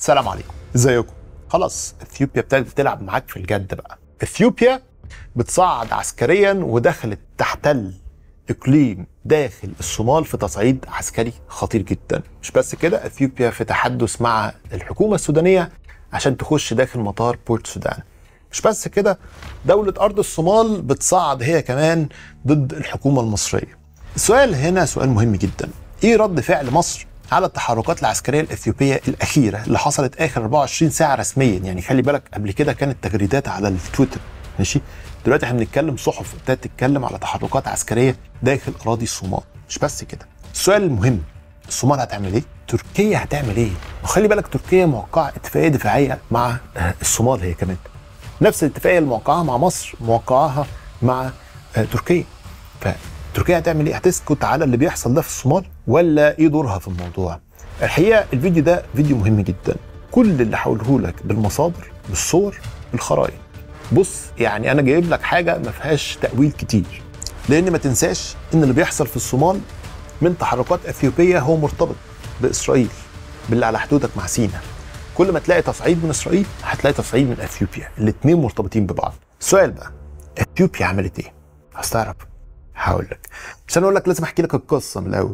السلام عليكم ازيكم خلاص اثيوبيا ابتدت تلعب معاك في الجد بقى اثيوبيا بتصعد عسكريا ودخلت تحتل اقليم داخل الصومال في تصعيد عسكري خطير جدا مش بس كده اثيوبيا في تحدث مع الحكومه السودانيه عشان تخش داخل مطار بورت سودان مش بس كده دولة أرض الصومال بتصعد هي كمان ضد الحكومة المصرية السؤال هنا سؤال مهم جدا إيه رد فعل مصر على التحركات العسكرية الإثيوبية الأخيرة اللي حصلت آخر 24 ساعة رسميا يعني خلي بالك قبل كده كانت تغريدات على التويتر ماشي دلوقتي احنا بنتكلم صحف ابتدت تتكلم على تحركات عسكرية داخل أراضي الصومال مش بس كده السؤال المهم الصومال هتعمل ايه؟ تركيا هتعمل ايه؟ وخلي بالك تركيا موقعة اتفاقية دفاعية مع آه، الصومال هي كمان نفس الاتفاقيه اللي موقعاها مع مصر موقعاها مع آه، تركيا فتركيا هتعمل ايه هتسكت على اللي بيحصل ده في الصومال ولا ايه دورها في الموضوع الحقيقه الفيديو ده فيديو مهم جدا كل اللي هقوله لك بالمصادر بالصور بالخرائط بص يعني انا جايب لك حاجه ما فيهاش تاويل كتير لان ما تنساش ان اللي بيحصل في الصومال من تحركات اثيوبيه هو مرتبط باسرائيل باللي على حدودك مع سيناء كل ما تلاقي تصعيد من اسرائيل هتلاقي تصعيد من اثيوبيا الاثنين مرتبطين ببعض السؤال بقى اثيوبيا عملت ايه عايز تعرف هقول لك بس انا اقول لك لازم احكي لك القصه من الاول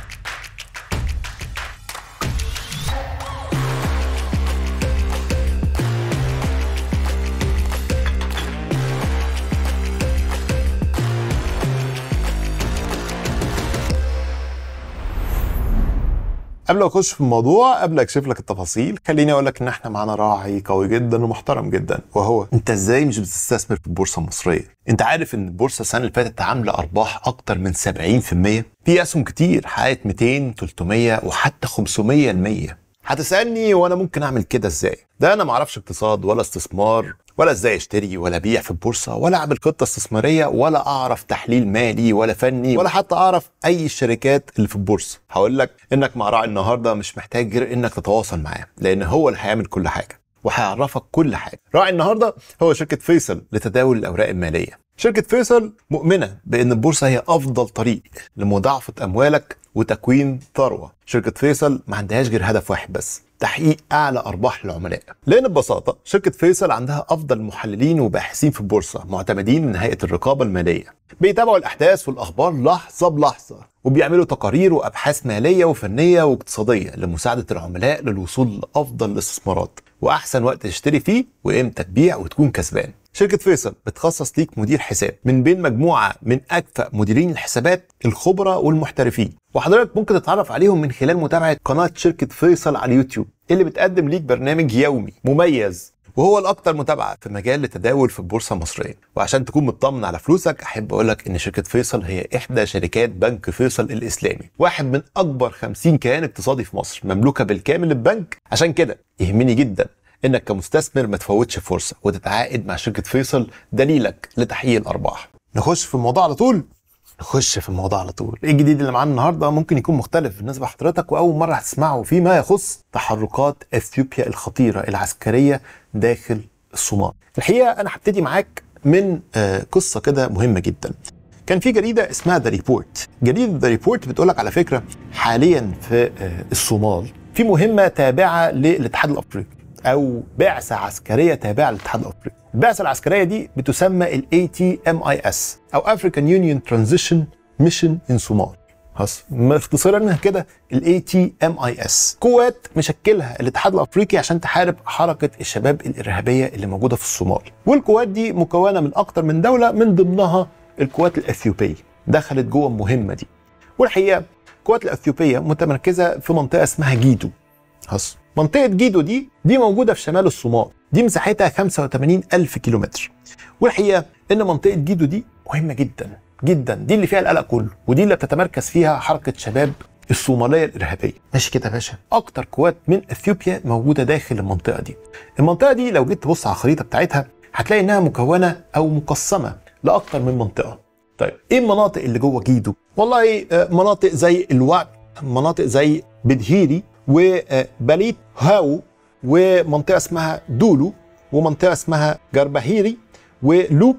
قبل ما اخش في الموضوع قبل اكشف لك التفاصيل خليني اقول لك ان احنا معانا راعي قوي جدا ومحترم جدا وهو انت ازاي مش بتستثمر في البورصه المصريه انت عارف ان البورصه السنه اللي فاتت عامله ارباح اكتر من 70% في اسهم كتير حققت 200 300 وحتى 500% هتسالني وانا ممكن اعمل كده ازاي ده انا ما اعرفش اقتصاد ولا استثمار ولا ازاي اشتري ولا ابيع في البورصه ولا اعمل خطه استثماريه ولا اعرف تحليل مالي ولا فني ولا حتى اعرف اي الشركات اللي في البورصه هقول لك انك مع راعي النهارده مش محتاج غير انك تتواصل معاه لان هو اللي هيعمل كل حاجه وهيعرفك كل حاجه راعي النهارده هو شركه فيصل لتداول الاوراق الماليه شركة فيصل مؤمنة بأن البورصة هي أفضل طريق لمضاعفة أموالك وتكوين ثروة شركة فيصل ما عندهاش غير هدف واحد بس تحقيق أعلى أرباح للعملاء لأن ببساطة شركة فيصل عندها أفضل محللين وباحثين في البورصة معتمدين من هيئة الرقابة المالية بيتابعوا الأحداث والأخبار لحظة بلحظة وبيعملوا تقارير وأبحاث مالية وفنية واقتصادية لمساعدة العملاء للوصول لأفضل الاستثمارات وأحسن وقت تشتري فيه وإمتى تبيع وتكون كسبان شركة فيصل بتخصص ليك مدير حساب من بين مجموعة من أكفأ مديرين الحسابات الخبراء والمحترفين وحضرتك ممكن تتعرف عليهم من خلال متابعة قناة شركة فيصل على اليوتيوب اللي بتقدم ليك برنامج يومي مميز وهو الاكثر متابعه في مجال التداول في البورصه المصريه وعشان تكون مطمن على فلوسك احب اقول لك ان شركه فيصل هي احدى شركات بنك فيصل الاسلامي واحد من اكبر 50 كيان اقتصادي في مصر مملوكه بالكامل للبنك عشان كده يهمني جدا انك كمستثمر ما تفوتش فرصه وتتعاقد مع شركه فيصل دليلك لتحقيق الارباح نخش في الموضوع على طول نخش في الموضوع على طول ايه الجديد اللي معانا النهارده ممكن يكون مختلف بالنسبه لحضرتك واول مره هتسمعه فيما يخص تحركات اثيوبيا الخطيره العسكريه داخل الصومال الحقيقه انا هبتدي معاك من آه، قصه كده مهمه جدا كان في جريده اسمها ذا ريبورت جريده ذا ريبورت بتقول لك على فكره حاليا في آه، الصومال في مهمه تابعه للاتحاد الافريقي او بعثه عسكريه تابعه للاتحاد الافريقي البعثه العسكريه دي بتسمى ال ATMIS او African Union Transition Mission in Somalia خلاص اختصارا كده ال ATMIS قوات مشكلها الاتحاد الافريقي عشان تحارب حركه الشباب الارهابيه اللي موجوده في الصومال والقوات دي مكونه من اكتر من دوله من ضمنها القوات الاثيوبيه دخلت جوه المهمه دي والحقيقه القوات الاثيوبيه متمركزه في منطقه اسمها جيدو خلاص منطقة جيدو دي دي موجودة في شمال الصومال دي مساحتها 85 ألف كيلومتر والحقيقة إن منطقة جيدو دي مهمة جدا جدا دي اللي فيها القلق كله ودي اللي بتتمركز فيها حركة شباب الصومالية الإرهابية ماشي كده يا باشا أكتر قوات من أثيوبيا موجودة داخل المنطقة دي المنطقة دي لو جيت تبص على الخريطة بتاعتها هتلاقي إنها مكونة أو مقسمة لأكتر من منطقة طيب إيه المناطق اللي جوه جيدو؟ والله آه، مناطق زي الوقت مناطق زي بدهيري وبليت هاو ومنطقه اسمها دولو ومنطقه اسمها جربهيري ولوب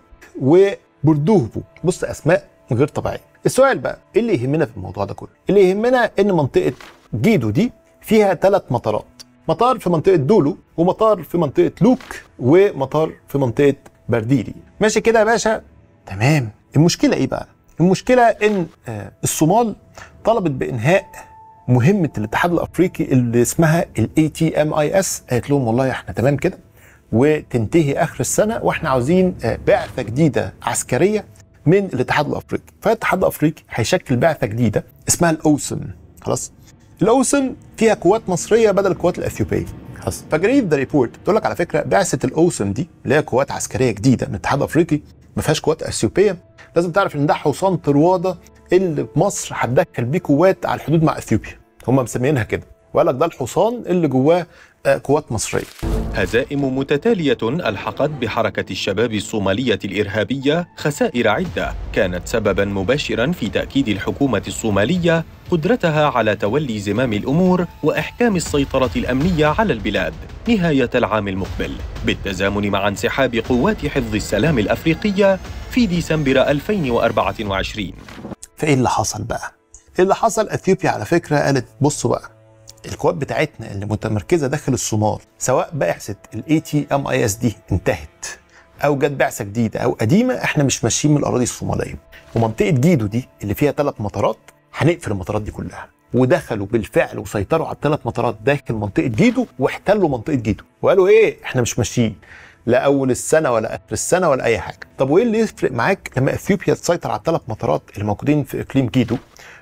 وبردوهبو بص اسماء غير طبيعيه السؤال بقى ايه اللي يهمنا في الموضوع ده كله اللي يهمنا ان منطقه جيدو دي فيها ثلاث مطارات مطار في منطقه دولو ومطار في منطقه لوك ومطار في منطقه برديري ماشي كده يا باشا تمام المشكله ايه بقى المشكله ان آه، الصومال طلبت بانهاء مهمه الاتحاد الافريقي اللي اسمها الاي تي ام اي اس قالت لهم والله احنا تمام كده وتنتهي اخر السنه واحنا عاوزين آه، بعثه جديده عسكريه من الاتحاد الافريقي فالاتحاد الافريقي هيشكل بعثه جديده اسمها الاوسم خلاص الاوسم فيها قوات مصريه بدل القوات الاثيوبيه خلاص فجريد ذا ريبورت تقول لك على فكره بعثه الاوسم دي اللي هي قوات عسكريه جديده من الاتحاد الافريقي ما فيهاش قوات اثيوبيه لازم تعرف ان ده حصان طروادة اللي مصر هتدخل بيه قوات على الحدود مع اثيوبيا هم مسمينها كده وقال لك ده الحصان اللي جواه آه، قوات مصريه هزائم متتالية ألحقت بحركة الشباب الصومالية الإرهابية خسائر عدة كانت سبباً مباشراً في تأكيد الحكومة الصومالية قدرتها على تولي زمام الأمور وإحكام السيطرة الأمنية على البلاد نهاية العام المقبل بالتزامن مع انسحاب قوات حفظ السلام الأفريقية في ديسمبر 2024 فايه اللي حصل بقى؟ ايه اللي حصل؟ اثيوبيا على فكره قالت بصوا بقى القوات بتاعتنا اللي متمركزه داخل الصومال سواء بعثه الاي تي ام اي اس دي انتهت او جت بعثه جديده او قديمه احنا مش ماشيين من الاراضي الصوماليه ومنطقه جيدو دي اللي فيها ثلاث مطارات هنقفل المطارات دي كلها ودخلوا بالفعل وسيطروا على الثلاث مطارات داخل منطقه جيدو واحتلوا منطقه جيدو وقالوا ايه احنا مش ماشيين لا اول السنه ولا اخر السنه ولا اي حاجه طب وايه اللي يفرق معاك لما اثيوبيا تسيطر على الثلاث مطارات اللي موجودين في اقليم جيدو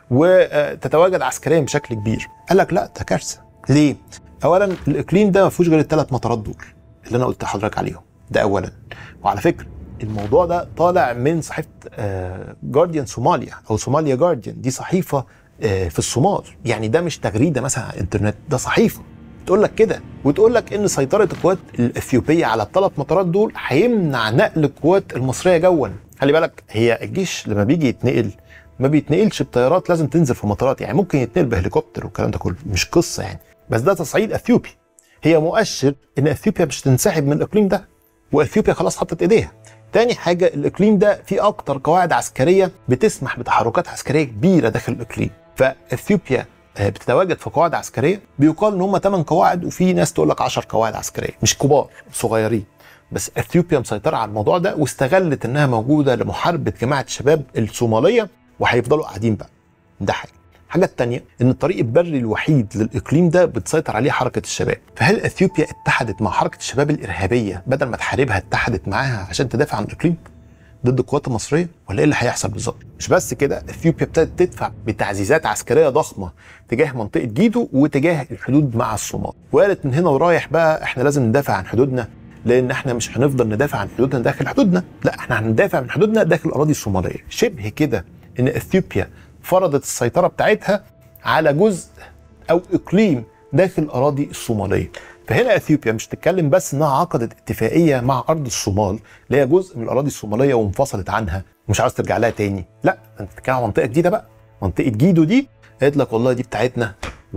وتتواجد عسكريا بشكل كبير قال لك لا ده كارثه ليه اولا الاقليم ده ما فيهوش غير الثلاث مطارات دول اللي انا قلت لحضرتك عليهم ده اولا وعلى فكره الموضوع ده طالع من صحيفه جارديان صوماليا او صوماليا جارديان دي صحيفه آه، في الصومال يعني ده مش تغريده مثلا على الانترنت ده صحيفه تقول لك كده وتقول لك ان سيطره القوات الاثيوبيه على الثلاث مطارات دول هيمنع نقل القوات المصريه جوا خلي بالك هي الجيش لما بيجي يتنقل ما بيتنقلش بطيارات لازم تنزل في مطارات يعني ممكن يتنقل بهليكوبتر والكلام ده كله مش قصه يعني بس ده تصعيد اثيوبي هي مؤشر ان اثيوبيا مش تنسحب من الاقليم ده واثيوبيا خلاص حطت ايديها تاني حاجة الإقليم ده فيه أكتر قواعد عسكرية بتسمح بتحركات عسكرية كبيرة داخل الإقليم فإثيوبيا آه، بتتواجد في قواعد عسكرية بيقال إن هم 8 قواعد وفي ناس تقول لك 10 قواعد عسكرية مش كبار صغيرين بس اثيوبيا مسيطرة على الموضوع ده واستغلت انها موجودة لمحاربة جماعة الشباب الصومالية وهيفضلوا قاعدين بقى ده حاجة الحاجة التانية ان الطريق البري الوحيد للاقليم ده بتسيطر عليه حركة الشباب فهل اثيوبيا اتحدت مع حركة الشباب الارهابية بدل ما تحاربها اتحدت معاها عشان تدافع عن الاقليم ضد القوات المصريه ولا ايه اللي هيحصل بالظبط؟ مش بس كده اثيوبيا ابتدت تدفع بتعزيزات عسكريه ضخمه تجاه منطقه جيدو وتجاه الحدود مع الصومال وقالت من هنا ورايح بقى احنا لازم ندافع عن حدودنا لان احنا مش هنفضل ندافع عن حدودنا داخل حدودنا لا احنا هندافع عن حدودنا داخل الاراضي الصوماليه شبه كده ان اثيوبيا فرضت السيطره بتاعتها على جزء او اقليم داخل الاراضي الصوماليه فهنا اثيوبيا مش تتكلم بس انها عقدت اتفاقيه مع ارض الصومال اللي هي جزء من الاراضي الصوماليه وانفصلت عنها ومش عاوز ترجع لها تاني لا انت بتتكلم عن منطقه جديده بقى منطقه جيدو دي قالت لك والله دي بتاعتنا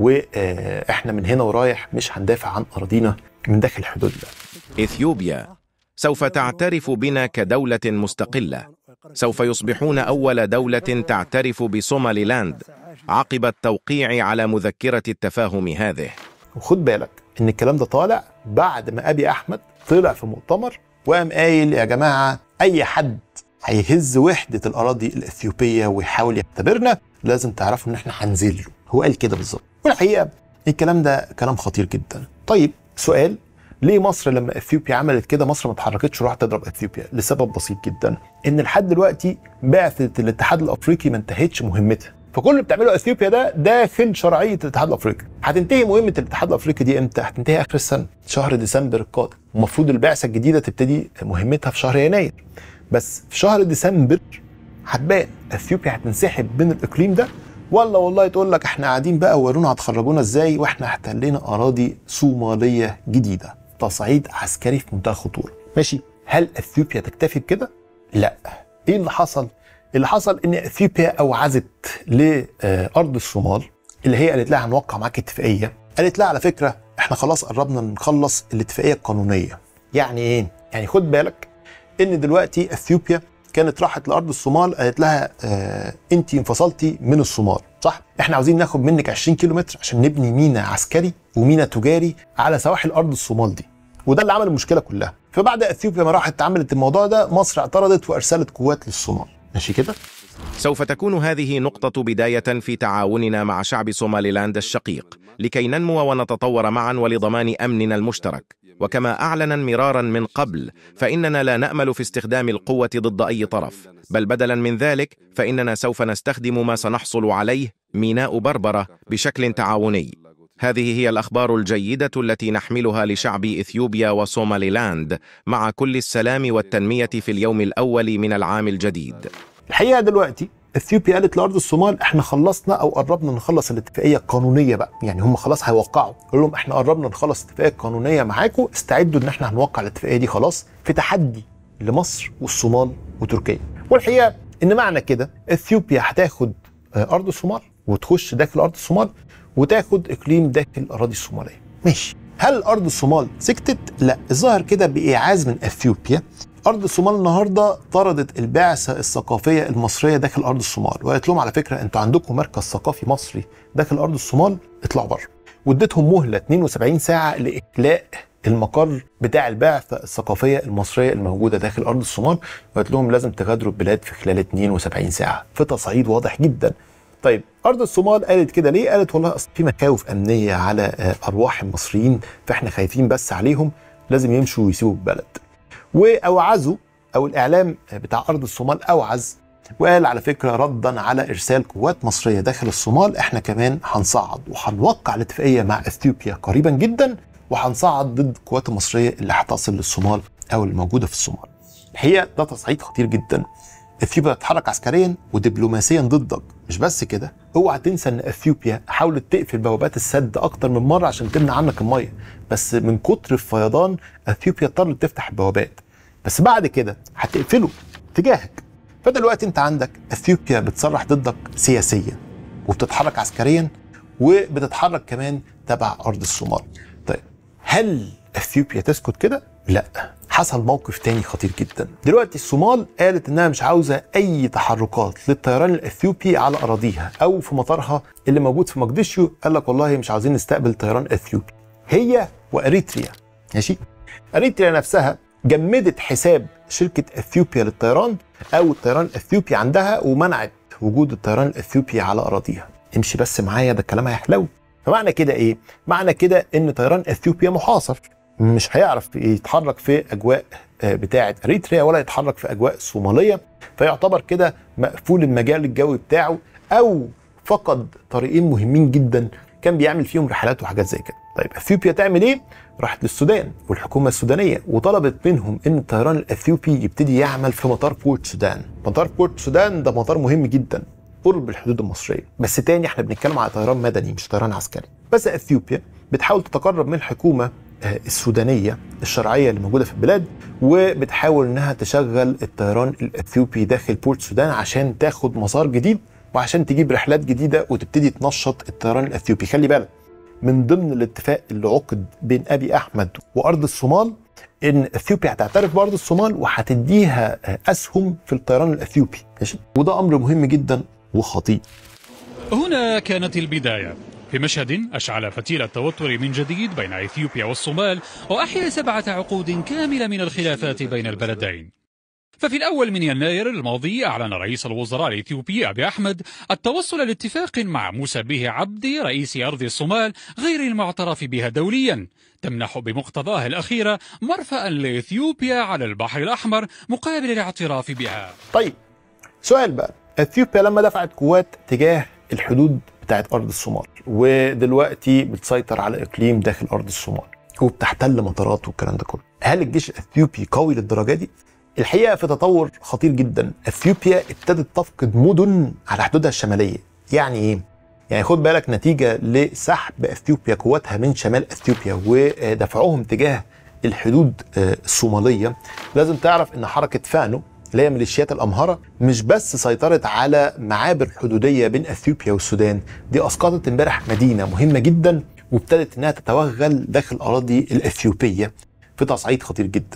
واحنا من هنا ورايح مش هندافع عن اراضينا من داخل حدودنا إثيوبيا سوف تعترف بنا كدولة مستقلة سوف يصبحون أول دولة تعترف بصومالي لاند عقب التوقيع على مذكرة التفاهم هذه وخد بالك ان الكلام ده طالع بعد ما ابي احمد طلع في مؤتمر وقام قايل يا جماعه اي حد هيهز وحده الاراضي الاثيوبيه ويحاول يختبرنا لازم تعرفوا ان احنا هنزل له هو قال كده بالظبط والحقيقه الكلام ده كلام خطير جدا طيب سؤال ليه مصر لما اثيوبيا عملت كده مصر ما اتحركتش وراحت تضرب اثيوبيا لسبب بسيط جدا ان لحد دلوقتي بعثه الاتحاد الافريقي ما انتهتش مهمتها فكل اللي بتعمله اثيوبيا ده داخل شرعيه الاتحاد الافريقي هتنتهي مهمه الاتحاد الافريقي دي امتى هتنتهي اخر السنه شهر ديسمبر القادم المفروض البعثه الجديده تبتدي مهمتها في شهر يناير بس في شهر ديسمبر هتبان اثيوبيا هتنسحب من الاقليم ده ولا والله تقول لك احنا قاعدين بقى ورونا هتخرجونا ازاي واحنا احتلينا اراضي صوماليه جديده تصعيد عسكري في منتهى الخطوره ماشي هل اثيوبيا تكتفي بكده لا ايه اللي حصل اللي حصل ان اثيوبيا اوعزت لارض الصومال اللي هي قالت لها هنوقع معاك اتفاقيه قالت لها على فكره احنا خلاص قربنا نخلص الاتفاقيه القانونيه يعني ايه يعني خد بالك ان دلوقتي اثيوبيا كانت راحت لارض الصومال قالت لها آه انت انفصلتي من الصومال صح احنا عاوزين ناخد منك 20 كيلو متر عشان نبني ميناء عسكري وميناء تجاري على سواحل ارض الصومال دي وده اللي عمل المشكله كلها فبعد اثيوبيا ما راحت عملت الموضوع ده مصر اعترضت وارسلت قوات للصومال ماشي كده سوف تكون هذه نقطة بداية في تعاوننا مع شعب صوماليلاند الشقيق لكي ننمو ونتطور معا ولضمان أمننا المشترك وكما أعلن مرارا من قبل فإننا لا نأمل في استخدام القوة ضد أي طرف بل بدلا من ذلك فإننا سوف نستخدم ما سنحصل عليه ميناء بربرة بشكل تعاوني هذه هي الأخبار الجيدة التي نحملها لشعب إثيوبيا وصوماليلاند مع كل السلام والتنمية في اليوم الأول من العام الجديد الحقيقه دلوقتي اثيوبيا قالت لارض الصومال احنا خلصنا او قربنا نخلص الاتفاقيه القانونيه بقى يعني هم خلاص هيوقعوا قالوا لهم احنا قربنا نخلص الاتفاقيه القانونيه معاكم استعدوا ان احنا هنوقع الاتفاقيه دي خلاص في تحدي لمصر والصومال وتركيا والحقيقه ان معنى كده اثيوبيا هتاخد آه، ارض الصومال وتخش داخل ارض الصومال وتاخد اقليم داخل الاراضي الصوماليه ماشي هل ارض الصومال سكتت لا الظاهر كده بايعاز من اثيوبيا ارض الصومال النهارده طردت البعثه الثقافيه المصريه داخل ارض الصومال وقالت لهم على فكره انتوا عندكم مركز ثقافي مصري داخل ارض الصومال اطلعوا بره واديتهم مهله 72 ساعه لاخلاء المقر بتاع البعثه الثقافيه المصريه الموجوده داخل ارض الصومال وقالت لهم لازم تغادروا البلاد في خلال 72 ساعه في تصعيد واضح جدا طيب ارض الصومال قالت كده ليه قالت والله اصل في مخاوف امنيه على آه، ارواح المصريين فاحنا خايفين بس عليهم لازم يمشوا ويسيبوا البلد واوعزوا او الاعلام بتاع ارض الصومال اوعز وقال على فكره ردا على ارسال قوات مصريه داخل الصومال احنا كمان هنصعد وهنوقع الاتفاقيه مع اثيوبيا قريبا جدا وهنصعد ضد القوات المصريه اللي هتصل للصومال او اللي موجوده في الصومال. الحقيقه ده تصعيد خطير جدا. اثيوبيا تتحرك عسكريا ودبلوماسيا ضدك، مش بس كده، اوعى تنسى ان اثيوبيا حاولت تقفل بوابات السد اكتر من مره عشان تمنع عنك الميه، بس من كتر الفيضان اثيوبيا اضطرت تفتح البوابات. بس بعد كده هتقفله تجاهك. فدلوقتي انت عندك اثيوبيا بتصرح ضدك سياسيا وبتتحرك عسكريا وبتتحرك كمان تبع ارض الصومال. طيب هل اثيوبيا تسكت كده؟ لا حصل موقف تاني خطير جدا دلوقتي الصومال قالت انها مش عاوزه اي تحركات للطيران الاثيوبي على اراضيها او في مطارها اللي موجود في مقدشيو قال لك والله مش عاوزين نستقبل طيران اثيوبي هي واريتريا ماشي اريتريا نفسها جمدت حساب شركه اثيوبيا للطيران او الطيران الاثيوبي عندها ومنعت وجود الطيران الاثيوبي على اراضيها امشي بس معايا ده الكلام هيحلو فمعنى كده ايه معنى كده ان طيران اثيوبيا محاصر مش هيعرف يتحرك في اجواء آه، بتاعه اريتريا ولا يتحرك في اجواء الصوماليه فيعتبر كده مقفول المجال الجوي بتاعه او فقد طريقين مهمين جدا كان بيعمل فيهم رحلات وحاجات زي كده طيب اثيوبيا تعمل ايه راحت للسودان والحكومه السودانيه وطلبت منهم ان الطيران الاثيوبي يبتدي يعمل في مطار بورت سودان مطار بورت سودان ده مطار مهم جدا قرب الحدود المصريه بس تاني احنا بنتكلم على طيران مدني مش طيران عسكري بس اثيوبيا بتحاول تتقرب من الحكومه آه، السودانيه الشرعيه اللي موجوده في البلاد وبتحاول انها تشغل الطيران الاثيوبي داخل بورت سودان عشان تاخد مسار جديد وعشان تجيب رحلات جديده وتبتدي تنشط الطيران الاثيوبي خلي بالك من ضمن الاتفاق اللي عقد بين ابي احمد وارض الصومال ان اثيوبيا هتعترف بارض الصومال وهتديها آه، اسهم في الطيران الاثيوبي ماشي وده امر مهم جدا وخطير هنا كانت البداية في مشهد أشعل فتيل التوتر من جديد بين إثيوبيا والصومال وأحيا سبعة عقود كاملة من الخلافات بين البلدين ففي الأول من يناير الماضي أعلن رئيس الوزراء الإثيوبي أبي أحمد التوصل لاتفاق مع موسى به عبدي رئيس أرض الصومال غير المعترف بها دوليا تمنح بمقتضاه الأخيرة مرفأ لإثيوبيا على البحر الأحمر مقابل الاعتراف بها طيب سؤال بقى اثيوبيا لما دفعت قوات تجاه الحدود بتاعت ارض الصومال ودلوقتي بتسيطر على اقليم داخل ارض الصومال وبتحتل مطارات والكلام ده كله هل الجيش الاثيوبي قوي للدرجه دي الحقيقه في تطور خطير جدا اثيوبيا ابتدت تفقد مدن على حدودها الشماليه يعني ايه يعني خد بالك نتيجه لسحب اثيوبيا قواتها من شمال اثيوبيا ودفعهم تجاه الحدود آه، الصوماليه لازم تعرف ان حركه فانو اللي هي ميليشيات الامهره مش بس سيطرت على معابر حدوديه بين اثيوبيا والسودان دي اسقطت امبارح مدينه مهمه جدا وابتدت انها تتوغل داخل الاراضي الاثيوبيه في تصعيد خطير جدا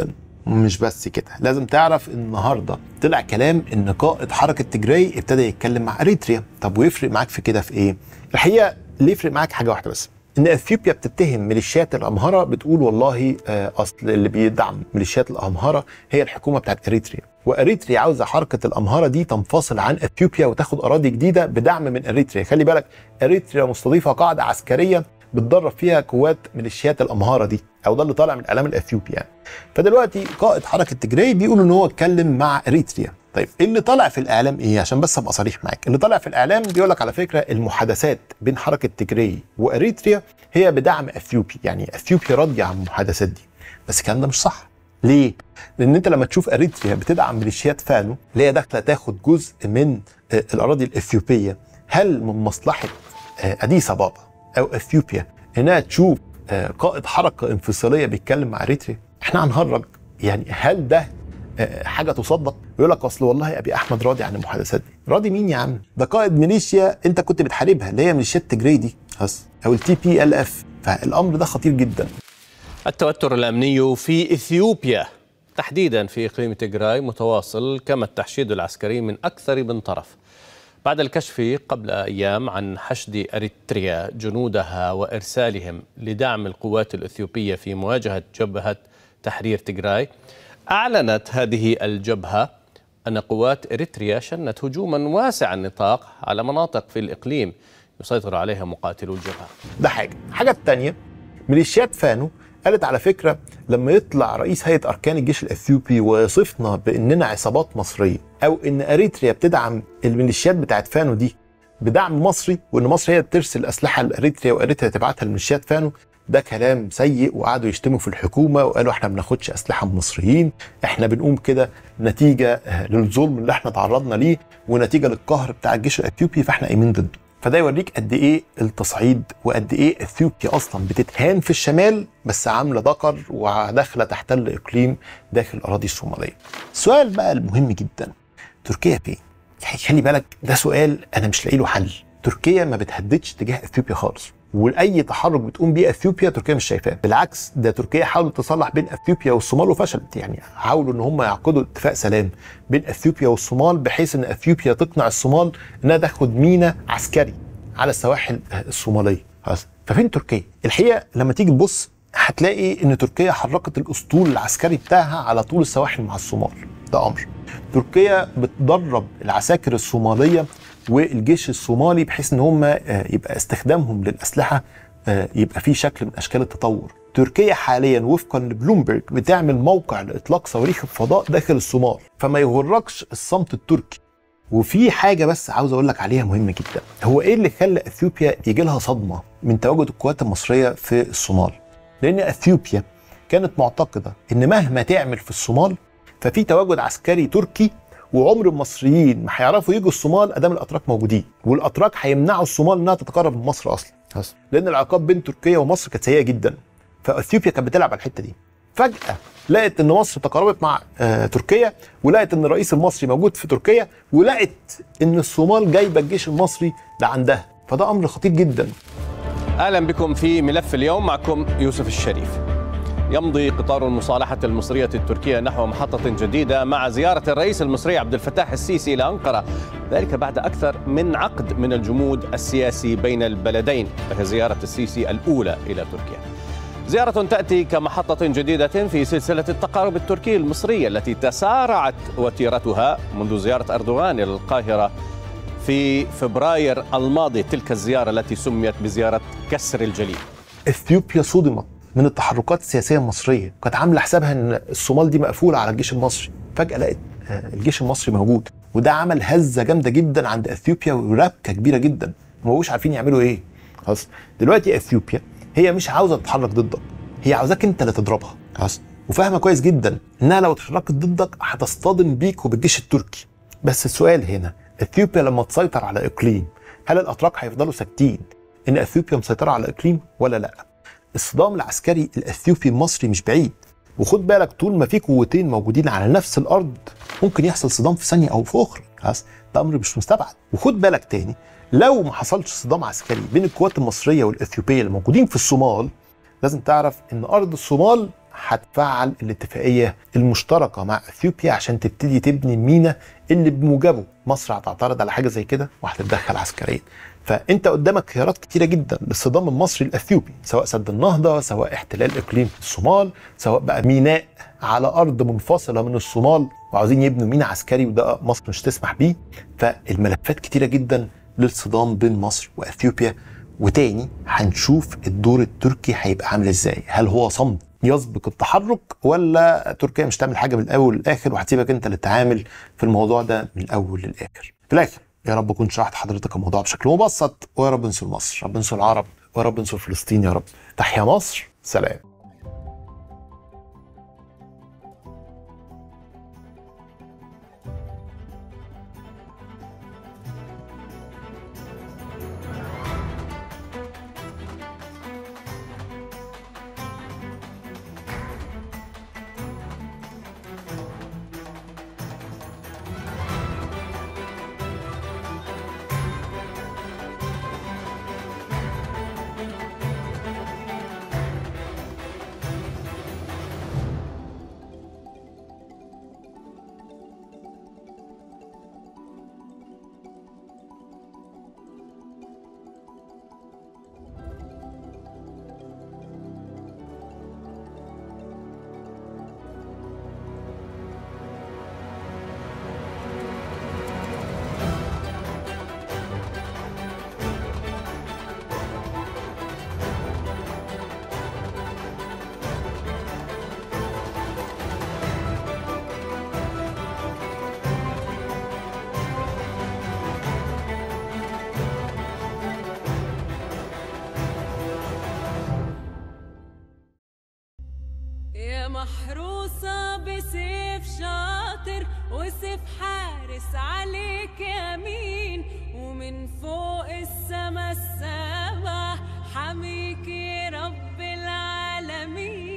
مش بس كده لازم تعرف النهارده طلع كلام ان قائد حركه تجراي ابتدى يتكلم مع اريتريا طب ويفرق معاك في كده في ايه الحقيقه اللي يفرق معاك حاجه واحده بس ان اثيوبيا بتتهم ميليشيات الامهره بتقول والله آه، اصل اللي بيدعم ميليشيات الامهره هي الحكومه بتاعت اريتريا واريتريا عاوزه حركه الامهره دي تنفصل عن اثيوبيا وتاخد اراضي جديده بدعم من اريتريا خلي بالك اريتريا مستضيفه قاعده عسكريه بتدرب فيها قوات ميليشيات الامهاره دي او ده اللي طالع من الاعلام الاثيوبي يعني فدلوقتي قائد حركه تجراي بيقول ان هو اتكلم مع اريتريا طيب اللي طالع في الاعلام ايه عشان بس ابقى صريح معاك اللي طالع في الاعلام بيقول لك على فكره المحادثات بين حركه تجراي واريتريا هي بدعم اثيوبي يعني اثيوبيا راضيه عن المحادثات دي بس الكلام ده مش صح ليه؟ لان انت لما تشوف اريتريا بتدعم ميليشيات فانو اللي هي داخله تاخد جزء من آه، الاراضي الاثيوبيه هل من مصلحه آه، اديس ابابا او اثيوبيا انها تشوف آه، قائد حركه انفصاليه بيتكلم مع اريتريا احنا هنهرج يعني هل ده آه، حاجه تصدق يقول لك اصل والله ابي احمد راضي عن المحادثات دي راضي مين يا عم ده قائد ميليشيا انت كنت بتحاربها اللي هي ميليشيات تجري دي بس او التي بي ال اف فالامر ده خطير جدا التوتر الأمني في إثيوبيا تحديدا في إقليم تيغراي متواصل كما التحشيد العسكري من أكثر من طرف بعد الكشف قبل أيام عن حشد أريتريا جنودها وإرسالهم لدعم القوات الإثيوبية في مواجهة جبهة تحرير تيغراي أعلنت هذه الجبهة أن قوات إريتريا شنت هجوما واسع النطاق على مناطق في الإقليم يسيطر عليها مقاتلو الجبهة ده حاجه الحاجه الثانيه ميليشيات فانو قالت على فكره لما يطلع رئيس هيئه اركان الجيش الاثيوبي ويصفنا باننا عصابات مصريه او ان اريتريا بتدعم الميليشيات بتاعت فانو دي بدعم مصري وان مصر هي بترسل اسلحه لاريتريا واريتريا تبعتها لميليشيات فانو ده كلام سيء وقعدوا يشتموا في الحكومه وقالوا احنا ما بناخدش اسلحه من مصريين احنا بنقوم كده نتيجه آه، للظلم اللي احنا تعرضنا ليه ونتيجه للقهر بتاع الجيش الاثيوبي فاحنا قايمين ضده فده يوريك قد ايه التصعيد وقد ايه اثيوبيا اصلا بتتهان في الشمال بس عامله ذكر وداخله تحتل اقليم داخل الاراضي الصوماليه. السؤال بقى المهم جدا تركيا فين؟ يعني خلي بالك ده سؤال انا مش لاقي له حل. تركيا ما بتهددش تجاه اثيوبيا خالص واي تحرك بتقوم بيه اثيوبيا تركيا مش شايفاه بالعكس ده تركيا حاولت تصلح بين اثيوبيا والصومال وفشلت يعني حاولوا ان هم يعقدوا اتفاق سلام بين اثيوبيا والصومال بحيث ان اثيوبيا تقنع الصومال انها تاخد ميناء عسكري على السواحل الصوماليه خلاص ففين تركيا الحقيقه لما تيجي تبص هتلاقي ان تركيا حركت الاسطول العسكري بتاعها على طول السواحل مع الصومال ده امر تركيا بتدرب العساكر الصوماليه والجيش الصومالي بحيث ان هم آه، يبقى استخدامهم للاسلحه آه، يبقى فيه شكل من اشكال التطور تركيا حاليا وفقا لبلومبرج بتعمل موقع لاطلاق صواريخ الفضاء داخل الصومال فما يغركش الصمت التركي وفي حاجه بس عاوز اقول لك عليها مهمه جدا هو ايه اللي خلى اثيوبيا يجي لها صدمه من تواجد القوات المصريه في الصومال لان اثيوبيا كانت معتقده ان مهما تعمل في الصومال ففي تواجد عسكري تركي وعمر المصريين ما هيعرفوا يجوا الصومال ادام الاتراك موجودين والاتراك هيمنعوا الصومال انها تتقرب من مصر اصلا لان العلاقات بين تركيا ومصر كانت سيئه جدا فاثيوبيا كانت بتلعب على الحته دي فجاه لقت ان مصر تقربت مع آه تركيا ولقت ان الرئيس المصري موجود في تركيا ولقت ان الصومال جايبه الجيش المصري لعندها فده امر خطير جدا اهلا بكم في ملف اليوم معكم يوسف الشريف. يمضي قطار المصالحة المصرية التركية نحو محطة جديدة مع زيارة الرئيس المصري عبد الفتاح السيسي إلى أنقرة ذلك بعد أكثر من عقد من الجمود السياسي بين البلدين وهي زيارة السيسي الأولى إلى تركيا زيارة تأتي كمحطة جديدة في سلسلة التقارب التركي المصرية التي تسارعت وتيرتها منذ زيارة أردوغان إلى القاهرة في فبراير الماضي تلك الزيارة التي سميت بزيارة كسر الجليد اثيوبيا صدمت من التحركات السياسيه المصريه كانت عامله حسابها ان الصومال دي مقفوله على الجيش المصري فجاه لقت آه، الجيش المصري موجود وده عمل هزه جامده جدا عند اثيوبيا وربكه كبيره جدا ما بقوش عارفين يعملوا ايه خلاص دلوقتي اثيوبيا هي مش عاوزه تتحرك ضدك هي عاوزاك انت اللي تضربها خلاص وفاهمه كويس جدا انها لو اتحركت ضدك هتصطدم بيك وبالجيش التركي بس السؤال هنا اثيوبيا لما تسيطر على اقليم هل الاتراك هيفضلوا ساكتين ان اثيوبيا مسيطره على اقليم ولا لا الصدام العسكري الاثيوبي المصري مش بعيد وخد بالك طول ما في قوتين موجودين على نفس الارض ممكن يحصل صدام في ثانيه او في اخرى خلاص ده امر مش مستبعد وخد بالك تاني لو ما حصلش صدام عسكري بين القوات المصريه والاثيوبيه اللي موجودين في الصومال لازم تعرف ان ارض الصومال هتفعل الاتفاقيه المشتركه مع اثيوبيا عشان تبتدي تبني المينا اللي بموجبه مصر هتعترض على حاجه زي كده وهتتدخل عسكريا فانت قدامك خيارات كتيره جدا للصدام المصري الاثيوبي سواء سد النهضه سواء احتلال اقليم الصومال سواء بقى ميناء على ارض منفصله من الصومال وعاوزين يبنوا ميناء عسكري وده مصر مش تسمح بيه فالملفات كتيره جدا للصدام بين مصر واثيوبيا وتاني هنشوف الدور التركي هيبقى عامل ازاي هل هو صمت يسبق التحرك ولا تركيا مش تعمل حاجه من الاول للاخر وهتسيبك انت اللي تتعامل في الموضوع ده من الاول للاخر في الاخر يا رب اكون شرحت حضرتك الموضوع بشكل مبسط ويا رب انصر مصر رب انصر العرب ويا رب انصر فلسطين يا رب تحيا مصر سلام يا محروسة بسيف شاطر وسيف حارس عليك يمين ومن فوق السما السبع حميك يا رب العالمين